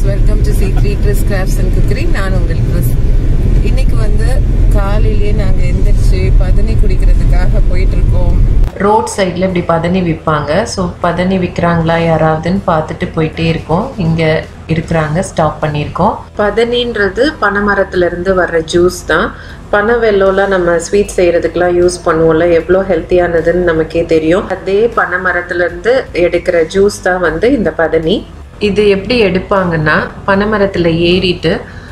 Welcome to C three dress crafts and cookery நான் உங்கள் dress இன்னைக்கு வந்து காலையிலேயே நாங்கள் எந்திரிச்சு பதனி குடிக்கிறதுக்காக போயிட்டு இருக்கோம் ரோட் சைடில் இப்படி பதனி விற்பாங்க ஸோ பதனி விற்கிறாங்களா யாராவதுன்னு பார்த்துட்டு போயிட்டே இருக்கோம் இங்கே இருக்கிறாங்க ஸ்டாப் பண்ணியிருக்கோம் பதனின்றது பனைமரத்துலேருந்து வர்ற ஜூஸ் தான் பனை வெள்ளம்லாம் நம்ம ஸ்வீட் செய்கிறதுக்கெலாம் யூஸ் பண்ணுவோம்ல எவ்வளோ ஹெல்த்தியானதுன்னு நமக்கே தெரியும் அதே பனை மரத்துலேருந்து எடுக்கிற ஜூஸ் தான் வந்து இந்த பதனி இது எப்படி எடுப்பாங்கன்னா பனைமரத்தில் ஏறிட்டு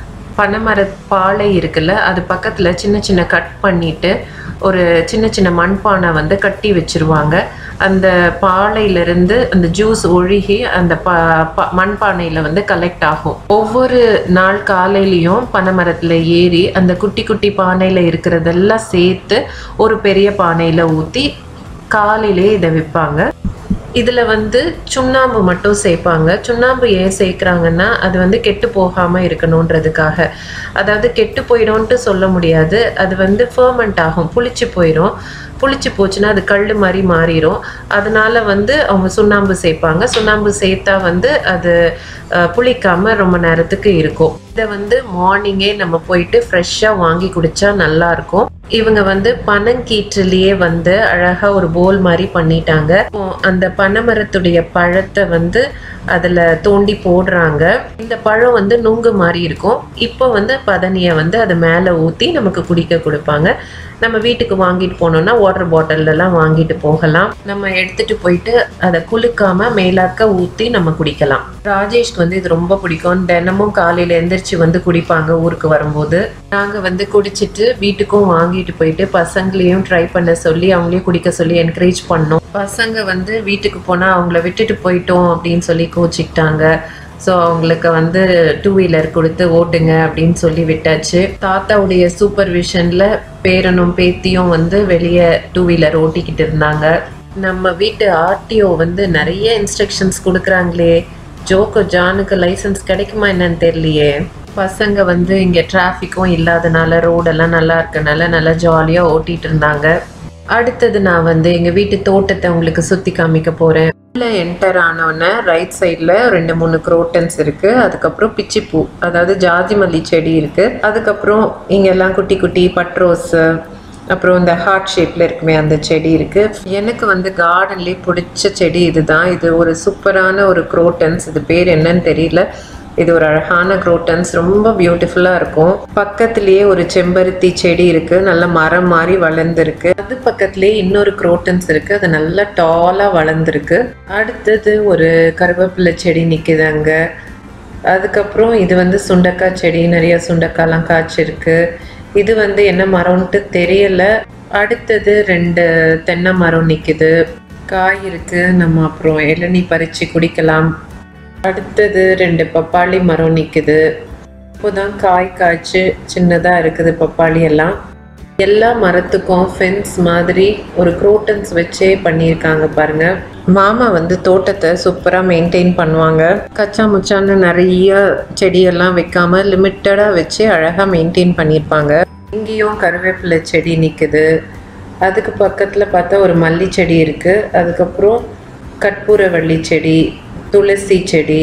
பனைமர பாலை இருக்குல்ல அது பக்கத்தில் சின்ன சின்ன கட் பண்ணிட்டு ஒரு சின்ன சின்ன மண்பானை வந்து கட்டி வச்சிருவாங்க அந்த பாலையிலிருந்து அந்த ஜூஸ் ஒழுகி அந்த ப ப- மண்பானையில் வந்து கலெக்ட் ஆகும் ஒவ்வொரு நாள் காலையிலையும் பனைமரத்தில் ஏறி அந்த குட்டி குட்டி பானையில் இருக்கிறதெல்லாம் சேர்த்து ஒரு பெரிய பானையில் ஊற்றி காலையிலே இதை விற்பாங்க இதில் வந்து சுண்ணாம்பு மட்டும் சேர்ப்பாங்க சுண்ணாம்பு ஏன் சேர்க்குறாங்கன்னா அது வந்து கெட்டு போகாமல் இருக்கணுன்றதுக்காக அதாவது கெட்டு போயிடும்ன்ட்டு சொல்ல முடியாது அது வந்து ஃபர்மெண்ட் ஆகும் புளிச்சு போயிடும் புளிச்சு போச்சுன்னா அது கல் மாதிரி மாறிடும் அதனால வந்து அவங்க சுண்ணாம்பு சேர்ப்பாங்க சுண்ணாம்பு சேர்த்தா வந்து அது அஹ், புளிக்காம ரொம்ப நேரத்துக்கு இருக்கும் இதை வந்து மார்னிங்கே நம்ம போயிட்டு ஃப்ரெஷ்ஷாக வாங்கி குடிச்சா நல்லா இருக்கும் இவங்க வந்து பனங்கீற்றுலயே வந்து அழகா ஒரு போல் மாதிரி பண்ணிட்டாங்க இப்போ அந்த பனைமரத்துடைய பழத்தை வந்து அதுல தோண்டி போடுறாங்க இந்த பழம் வந்து நுங்கு மாதிரி இருக்கும் இப்போ வந்து பதனியை வந்து அது மேலே ஊற்றி நமக்கு குடிக்க கொடுப்பாங்க நம்ம வீட்டுக்கு வாங்கிட்டு போனோம்னா வாட்டர் பாட்டில்லாம் வாங்கிட்டு போகலாம் நம்ம எடுத்துட்டு போயிட்டு அதை குலுக்காம மேலாக்க ஊற்றி நம்ம குடிக்கலாம் ராஜேஷ்க்கு வந்து இது ரொம்ப பிடிக்கும் தினமும் காலையில எந்திரிச்சு வந்து குடிப்பாங்க ஊருக்கு வரும்போது நாங்க வந்து குடிச்சிட்டு வீட்டுக்கும் வாங்கிட்டு போயிட்டு பசங்களையும் ட்ரை பண்ண சொல்லி அவங்களையும் குடிக்க சொல்லி என்கரேஜ் பண்ணோம் பசங்க வந்து வீட்டுக்கு போனா அவங்கள விட்டுட்டு போயிட்டோம் அப்படின்னு சொல்லி கோச்சிக்கிட்டாங்க ஸோ அவங்களுக்கு வந்து டூ வீலர் கொடுத்து ஓட்டுங்க அப்படின்னு சொல்லி விட்டாச்சு தாத்தாவுடைய சூப்பர்விஷனில் பேரனும் பேத்தியும் வந்து வெளியே டூ வீலர் ஓட்டிக்கிட்டு இருந்தாங்க நம்ம வீட்டு ஆர்டிஓ வந்து நிறைய இன்ஸ்ட்ரக்ஷன்ஸ் கொடுக்குறாங்களே ஜோக்கோ ஜானுக்கு லைசன்ஸ் கிடைக்குமா என்னன்னு தெரியலையே பசங்க வந்து இங்கே டிராஃபிக்கும் இல்லாதனால ரோடெல்லாம் நல்லா இருக்கனால நல்லா ஜாலியாக ஓட்டிட்டு இருந்தாங்க அடுத்தது நான் வந்து எங்கள் வீட்டு தோட்டத்தை உங்களுக்கு சுற்றி காமிக்க போகிறேன் உள்ள என்டர் ஆனோடனே ரைட் சைடில் ரெண்டு மூணு குரோட்டன்ஸ் இருக்குது அதுக்கப்புறம் பிச்சிப்பூ அதாவது ஜாதி மல்லி செடி இருக்குது அதுக்கப்புறம் இங்கெல்லாம் குட்டி குட்டி பட்ரோஸு அப்புறம் இந்த ஹார்ட் ஷேப்பில் இருக்குமே அந்த செடி இருக்குது எனக்கு வந்து கார்டன்லேயே பிடிச்ச செடி இதுதான் இது ஒரு சூப்பரான ஒரு குரோட்டன்ஸ் இது பேர் என்னன்னு தெரியல இது ஒரு அழகான குரோட்டன்ஸ் ரொம்ப பியூட்டிஃபுல்லாக இருக்கும் பக்கத்துலேயே ஒரு செம்பருத்தி செடி இருக்கு நல்ல மரம் மாதிரி வளர்ந்துருக்கு அது பக்கத்துலேயே இன்னொரு குரோட்டன்ஸ் இருக்கு அது நல்லா டாலாக வளர்ந்துருக்கு அடுத்தது ஒரு கருவேப்பிலை செடி நிற்குது அங்கே அதுக்கப்புறம் இது வந்து சுண்டக்காய் செடி நிறைய சுண்டக்காய்லாம் காய்ச்சிருக்கு இது வந்து என்ன மரம்ன்ட்டு தெரியல அடுத்தது ரெண்டு தென்னை மரம் நிற்குது காய் இருக்கு நம்ம அப்புறம் இளநீ பறித்து குடிக்கலாம் அடுத்தது ரெண்டு பப்பாளி மரம் நிற்குது இப்போதான் காய் காய்ச்சி சின்னதாக இருக்குது பப்பாளி எல்லாம் எல்லா மரத்துக்கும் ஃபென்ஸ் மாதிரி ஒரு குரோட்டன்ஸ் வச்சே பண்ணியிருக்காங்க பாருங்க மாமா வந்து தோட்டத்தை சூப்பராக மெயின்டைன் பண்ணுவாங்க கச்சா முச்சான்னு நிறைய செடியெல்லாம் வைக்காம லிமிட்டடாக வச்சு அழகாக மெயின்டைன் பண்ணியிருப்பாங்க இங்கேயும் கருவேப்பிலை செடி நிற்குது அதுக்கு பக்கத்தில் பார்த்தா ஒரு மல்லி செடி இருக்குது அதுக்கப்புறம் கற்பூரவள்ளி செடி துளசி செடி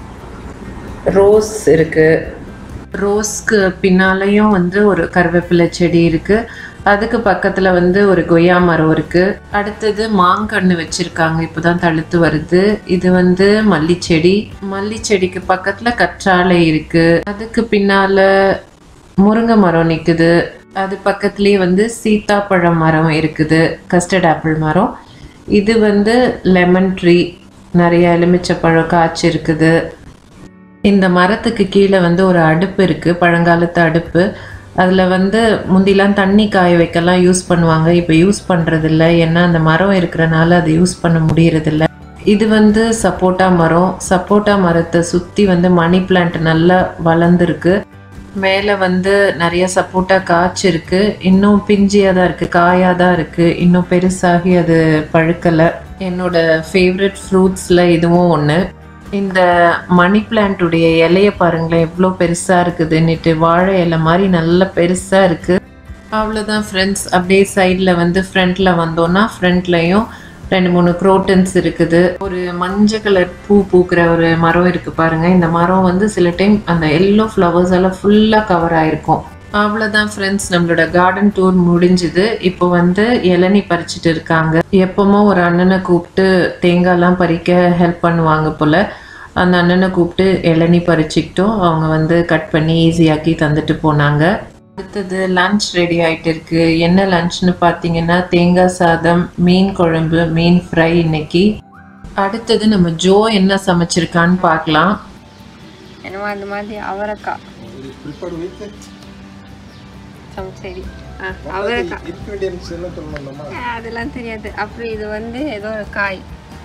ரோஸ் இருக்குது ரோஸ்க்கு பின்னாலேயும் வந்து ஒரு கருவேப்பிலை செடி இருக்கு அதுக்கு பக்கத்துல வந்து ஒரு கொய்யா மரம் இருக்கு அடுத்தது மாங்கன்று வச்சிருக்காங்க இப்போதான் தழுத்து வருது இது வந்து மல்லி செடி மல்லி செடிக்கு பக்கத்துல கற்றாழை இருக்கு அதுக்கு பின்னால முருங்கை மரம் நிக்குது அது பக்கத்துலயே வந்து சீத்தாப்பழம் மரம் இருக்குது கஸ்டர்ட் ஆப்பிள் மரம் இது வந்து லெமன் ட்ரீ நிறைய எலுமிச்சப்பழம் காய்ச்சி இருக்குது இந்த மரத்துக்கு கீழே வந்து ஒரு அடுப்பு இருக்குது பழங்காலத்து அடுப்பு அதில் வந்து முந்திலாம் தண்ணி காய வைக்கலாம் யூஸ் பண்ணுவாங்க இப்போ யூஸ் பண்ணுறதில்ல ஏன்னா அந்த மரம் இருக்கிறனால அதை யூஸ் பண்ண முடியறதில்ல இது வந்து சப்போட்டா மரம் சப்போட்டா மரத்தை சுற்றி வந்து மணி பிளான்ட் நல்லா வளர்ந்துருக்கு மேலே வந்து நிறைய சப்போட்டா காய்ச்சிருக்கு இன்னும் பிஞ்சியாக தான் இருக்குது காயாக தான் இருக்குது இன்னும் பெருசாகி அது பழுக்கலை என்னோட ஃபேவரட் ஃப்ரூட்ஸில் இதுவும் ஒன்று இந்த மணி பிளான்ட்டுடைய இலைய பாருங்களேன் எவ்வளோ பெருசாக இருக்குதுன்னுட்டு வாழை இலை மாதிரி நல்ல பெருசாக இருக்குது அவ்வளோதான் ஃப்ரெண்ட்ஸ் அப்படியே சைடில் வந்து ஃப்ரண்ட்டில் வந்தோன்னா ஃப்ரண்ட்லையும் ரெண்டு மூணு குரோட்டன்ஸ் இருக்குது ஒரு மஞ்சள் கலர் பூ பூக்கிற ஒரு மரம் இருக்கு பாருங்க இந்த மரம் வந்து சில டைம் அந்த எல்லோ ஃப்ளவர்ஸ் எல்லாம் ஃபுல்லாக கவர் ஆயிருக்கும் அவ்வளோதான் ஃப்ரெண்ட்ஸ் நம்மளோட கார்டன் டூர் முடிஞ்சுது இப்போ வந்து இளநி பறிச்சுட்டு இருக்காங்க எப்பவுமோ ஒரு அண்ணனை கூப்பிட்டு தேங்காய்லாம் பறிக்க ஹெல்ப் பண்ணுவாங்க போல அந்த அண்ணனை கூப்பிட்டு இளநி பறிச்சுக்கிட்டோம் அவங்க வந்து கட் பண்ணி ஈஸியாக்கி தந்துட்டு போனாங்க அடுத்தது லஞ்ச் ரெடி ஆயிட்டு இருக்கு என்ன லஞ்ச்னு பார்த்தீங்கன்னா தேங்காய் சாதம் மீன் குழம்பு மீன் ஃப்ரை இன்னைக்கு அடுத்தது நம்ம ஜோ என்ன சமைச்சிருக்கான்னு பார்க்கலாம் என்னமோ அந்த மாதிரி அவரைக்காய் ப்ரிப்பேர்ட் வித் சம் சரி ஆ அவரைக்காய் இன்க்ரீடியன்ஸ் என்ன சொல்லணும்மா ஆ, அதெல்லாம் தெரியாது அப்புறம் இது வந்து ஏதோ ஒரு காய்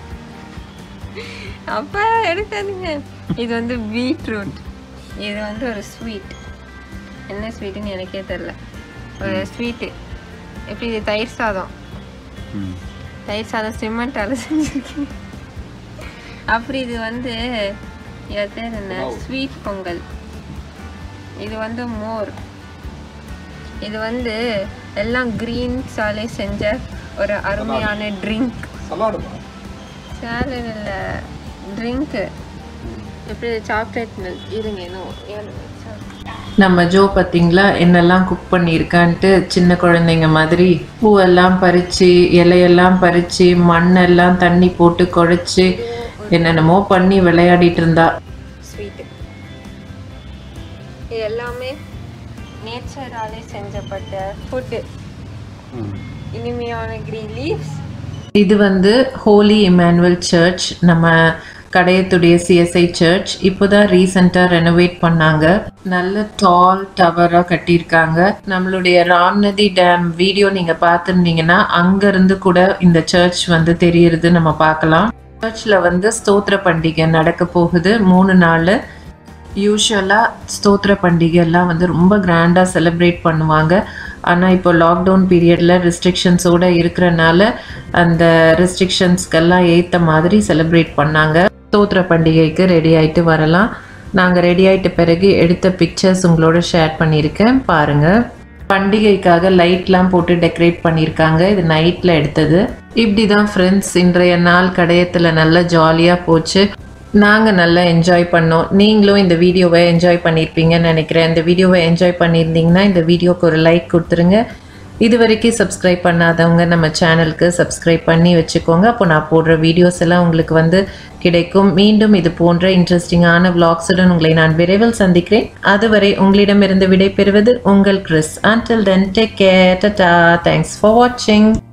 அப்பா எடுக்காதீங்க இது வந்து பீட்ரூட் இது வந்து ஒரு ஸ்வீட் என்ன ஸ்வீட்டுன்னு எனக்கே தெரில ஒரு ஸ்வீட்டு எப்படி இது தயிர் சாதம் தயிர் சாதம் சிமெண்டால செஞ்சுருக்கேன் அப்புறம் இது வந்து இது பேர் என்ன ஸ்வீட் பொங்கல் இது வந்து மோர் இது வந்து எல்லாம் க்ரீன்ஸாலே செஞ்ச ஒரு அருமையான ட்ரிங்க் சலாடுமா சேலட் இல்லை ட்ரிங்க்கு எப்படி சாக்லேட் மில்க் இருங்க இன்னும் ஏழு நிமிஷம். நம்ம ஜோ பார்த்தீங்களா என்னெல்லாம் குக் பண்ணியிருக்கான்ட்டு சின்ன குழந்தைங்க மாதிரி பூவெல்லாம் பறித்து இலையெல்லாம் பறித்து மண்ணெல்லாம் தண்ணி போட்டு குழைச்சி என்னென்னமோ பண்ணி விளையாடிட்டு இருந்தா ஸ்வீட்டு இது எல்லாமே நேச்சராலே செஞ்சப்பட்ட ஃபுட்டு இனிமையான க்ரீன் லீவ்ஸ் இது வந்து ஹோலி இமானுவல் சர்ச் நம்ம கடையத்துடைய சிஎஸ்ஐ சர்ச் இப்போதான் ரீசெண்டாக ரெனோவேட் பண்ணாங்க நல்ல டால் டவராக கட்டியிருக்காங்க நம்மளுடைய ராம்நதி டேம் வீடியோ நீங்கள் பார்த்துருந்தீங்கன்னா அங்கேருந்து கூட இந்த சர்ச் வந்து தெரியுறது நம்ம பார்க்கலாம் சர்ச்சில் வந்து ஸ்தோத்திர பண்டிகை நடக்க போகுது மூணு நாள் யூஸ்வலாக ஸ்தோத்திர பண்டிகை எல்லாம் வந்து ரொம்ப கிராண்டாக செலிப்ரேட் பண்ணுவாங்க ஆனால் இப்போ லாக்டவுன் பீரியடில் ரெஸ்ட்ரிக்ஷன்ஸோடு இருக்கிறனால அந்த ரெஸ்ட்ரிக்ஷன்ஸ்க்கெல்லாம் ஏற்ற மாதிரி செலிப்ரேட் பண்ணாங்க ஸ்தோத்திர பண்டிகைக்கு ரெடி ஆயிட்டு வரலாம் நாங்கள் ரெடி ஆயிட்ட பிறகு எடுத்த பிக்சர்ஸ் உங்களோட ஷேர் பண்ணியிருக்கேன் பாருங்கள் பண்டிகைக்காக லைட்லாம் போட்டு டெக்கரேட் பண்ணியிருக்காங்க இது நைட்டில் எடுத்தது இப்படி தான் ஃப்ரெண்ட்ஸ் இன்றைய நாள் கடையத்தில் நல்லா ஜாலியாக போச்சு நாங்கள் நல்லா என்ஜாய் பண்ணோம் நீங்களும் இந்த வீடியோவை என்ஜாய் பண்ணியிருப்பீங்கன்னு நினைக்கிறேன் இந்த வீடியோவை என்ஜாய் பண்ணியிருந்தீங்கன்னா இந்த வீடியோக்கு ஒரு லைக் கொடுத்துருங்க இது வரைக்கும் சப்ஸ்கிரைப் பண்ணாதவங்க நம்ம சேனலுக்கு சப்ஸ்கிரைப் பண்ணி வச்சுக்கோங்க அப்போ நான் போடுற வீடியோஸ் எல்லாம் உங்களுக்கு வந்து கிடைக்கும் மீண்டும் இது போன்ற இன்ட்ரெஸ்டிங்கான vlogs-உடன் உங்களை நான் விரைவில் சந்திக்கிறேன் அதுவரை உங்களிடமிருந்து விடை பெறுவது உங்கள் Chris until then take care tata thanks for watching